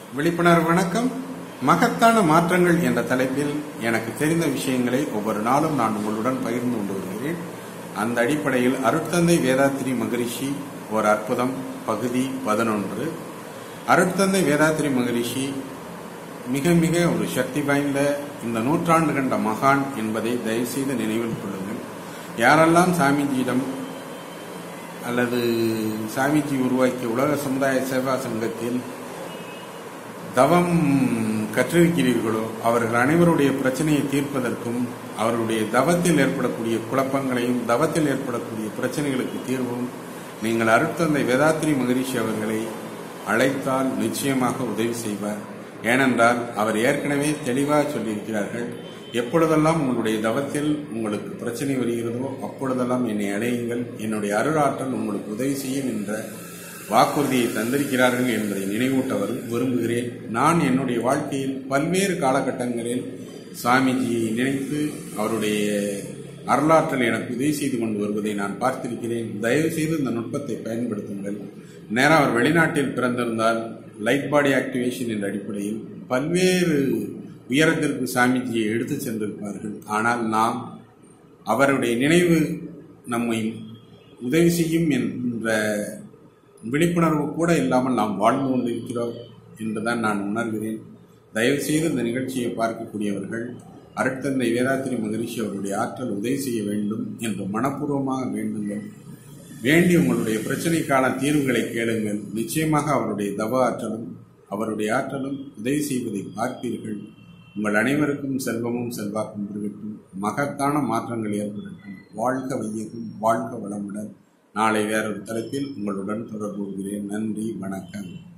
விழிப்புணர்வு வணக்கம் மகத்தான மாற்றங்கள் என்ற தலைப்பில் எனக்கு தெரிந்த விஷயங்களை ஒவ்வொரு நாளும் நான் உங்களுடன் பகிர்ந்து கொண்டு வருகிறேன் அந்த அடிப்படையில் அருட்தந்தை வேதாத்திரி மகரிஷி ஒரு அற்புதம் பகுதி பதினொன்று அருட்தந்தை வேதாத்திரி மகரிஷி மிக மிக ஒரு சக்தி வாய்ந்த இந்த நூற்றாண்டு கண்ட மகான் என்பதை தயவுசெய்து நினைவில் கொள்ளுங்கள் யாரெல்லாம் சாமிஜியிடம் அல்லது சாமிஜி உருவாக்கிய உலக சமுதாய சேவா சங்கத்தில் தவம் கற்றிருக்கிறீர்களோ அவர்கள் அனைவருடைய பிரச்சனையை தீர்ப்பதற்கும் அவர்களுடைய தவத்தில் ஏற்படக்கூடிய குழப்பங்களையும் தவத்தில் ஏற்படக்கூடிய பிரச்சனைகளுக்கு தீர்வும் நீங்கள் அருட்தந்தை வேதாத்திரி மகரிஷி அவர்களை அழைத்தால் நிச்சயமாக உதவி செய்வார் ஏனென்றால் அவர் ஏற்கனவே தெளிவாக சொல்லியிருக்கிறார்கள் எப்பொழுதெல்லாம் உங்களுடைய தவத்தில் உங்களுக்கு பிரச்சனை வருகிறதோ அப்பொழுதெல்லாம் என்னை அடையுங்கள் என்னுடைய அருளாற்றல் உங்களுக்கு உதவி செய்யும் என்ற வாக்குறுதியை தந்திருக்கிறார்கள் என்பதை நினைவூட்ட வரு- விரும்புகிறேன் நான் என்னுடைய வாழ்க்கையில் பல்வேறு காலகட்டங்களில் சுவாமிஜியை நினைத்து அவருடைய அருளாற்றல் எனக்கு உதவி செய்து கொண்டு வருவதை நான் பார்த்திருக்கிறேன் தயவு செய்து இந்த நுட்பத்தை பயன்படுத்துங்கள் நேரம் அவர் வெளிநாட்டில் பிறந்திருந்தால் லைட் பாடி ஆக்டிவேஷன் என்ற அடிப்படையில் பல்வேறு உயரத்திற்கு சாமிஜியை எடுத்து சென்றிருப்பார்கள் ஆனால் நாம் அவருடைய நினைவு நம்மை உதவி செய்யும் என்ற விழிப்புணர்வு கூட இல்லாமல் நாம் வாழ்ந்து கொண்டிருக்கிறோம் என்றுதான் நான் உணர்கிறேன் தயவு செய்து இந்த நிகழ்ச்சியை பார்க்கக்கூடியவர்கள் அருட்தந்தை வேதாத்திரி மகரிஷி அவருடைய ஆற்றல் உதவி செய்ய வேண்டும் என்று மனப்பூர்வமாக வேண்டுங்கள் வேண்டி உங்களுடைய பிரச்சனைக்கான தீர்வுகளை கேளுங்கள் நிச்சயமாக அவருடைய தவ ஆற்றலும் அவருடைய ஆற்றலும் உதவி செய்வதை பார்ப்பீர்கள் உங்கள் அனைவருக்கும் செல்வமும் செல்வாக்கும் பெருகட்டும் மகத்தான மாற்றங்கள் ஏற்படட்டும் வாழ்க வையகம் வாழ்க வளமுடன் நாளை வேறொரு தலைப்பில் உங்களுடன் தொடர்பு கொள்கிறேன் நன்றி வணக்கம்